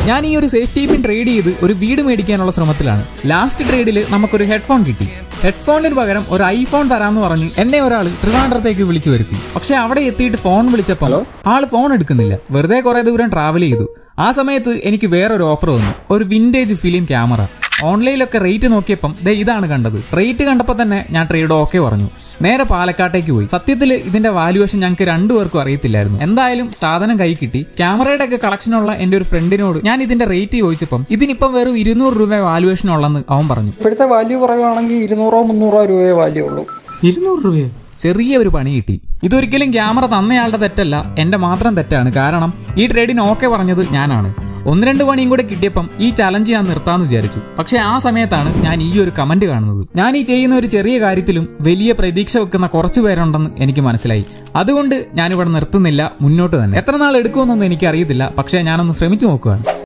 ഞാൻ ഈ ഒരു സേഫ്റ്റി പിൻ ട്രേഡ് ചെയ്ത് ഒരു വീട് മേടിക്കാനുള്ള ശ്രമത്തിലാണ് ലാസ്റ്റ് ട്രേഡിൽ നമുക്കൊരു ഹെഡ്ഫോൺ കിട്ടി ഹെഡ്ഫോണിന് പകരം ഒരു ഐഫോൺ തരാമെന്ന് പറഞ്ഞ് എന്നെ ഒരാൾ ട്രിവാൻഡ്രത്തേക്ക് വിളിച്ചു വരുത്തി പക്ഷെ അവിടെ എത്തിയിട്ട് ഫോൺ വിളിച്ചപ്പോൾ ആള് ഫോൺ എടുക്കുന്നില്ല വെറുതെ കുറെ ദൂരം ട്രാവൽ ചെയ്തു ആ സമയത്ത് എനിക്ക് വേറൊരു ഓഫർ വന്നു ഒരു വിന്റേജ് ഫിലിം ക്യാമറ ഓൺലൈനിലൊക്കെ റേറ്റ് നോക്കിയപ്പം ദേ ഇതാണ് കണ്ടത് റേറ്റ് കണ്ടപ്പോൾ തന്നെ ഞാൻ ട്രേഡ് ഓക്കെ പറഞ്ഞു നേരെ പാലക്കാട്ടേക്ക് പോയി സത്യത്തിൽ ഇതിന്റെ വാല്യുവേഷൻ ഞങ്ങൾക്ക് രണ്ടുപേർക്കും അറിയത്തില്ലായിരുന്നു എന്തായാലും സാധനം കൈ കിട്ടി ക്യാമറയുടെ ഒക്കെ കളക്ഷനുള്ള എന്റെ ഒരു ഫ്രണ്ടിനോട് ഞാൻ ഇതിന്റെ റേറ്റ് ചോദിച്ചപ്പം ഇതിനിപ്പം വെറും ഇരുന്നൂറ് രൂപ വാല്യുവേഷൻ ഉള്ളെന്ന് അവൻ പറഞ്ഞു ഇപ്പോഴത്തെ വാല്യൂ പറയുവാണെങ്കിൽ ഇരുന്നൂറോ മുന്നൂറോ രൂപയെ വാല്യൂ ഉള്ളൂ ഇരുന്നൂറ് രൂപയോ ചെറിയ ഒരു പണി കിട്ടി ഇതൊരിക്കലും ക്യാമറ തന്നയാളുടെ തെറ്റല്ല എന്റെ മാത്രം തെറ്റാണ് കാരണം ഈ ട്രേഡിന് ഓക്കെ പറഞ്ഞത് ഞാനാണ് ഒന്ന് രണ്ട് പണിയും കൂടെ കിട്ടിയപ്പം ഈ ചലഞ്ച് ഞാൻ നിർത്താന്ന് വിചാരിച്ചു പക്ഷെ ആ സമയത്താണ് ഞാൻ ഈ ഒരു കമന്റ് കാണുന്നത് ഞാൻ ഈ ചെയ്യുന്ന ഒരു ചെറിയ കാര്യത്തിലും വലിയ പ്രതീക്ഷ വെക്കുന്ന കുറച്ചു പേരുണ്ടെന്ന് എനിക്ക് മനസ്സിലായി അതുകൊണ്ട് ഞാനിവിടെ നിർത്തുന്നില്ല മുന്നോട്ട് തന്നെ എത്ര നാൾ എടുക്കുമെന്നൊന്നും എനിക്ക് അറിയത്തില്ല പക്ഷേ ഞാനൊന്ന് ശ്രമിച്ചു നോക്കുകയാണ്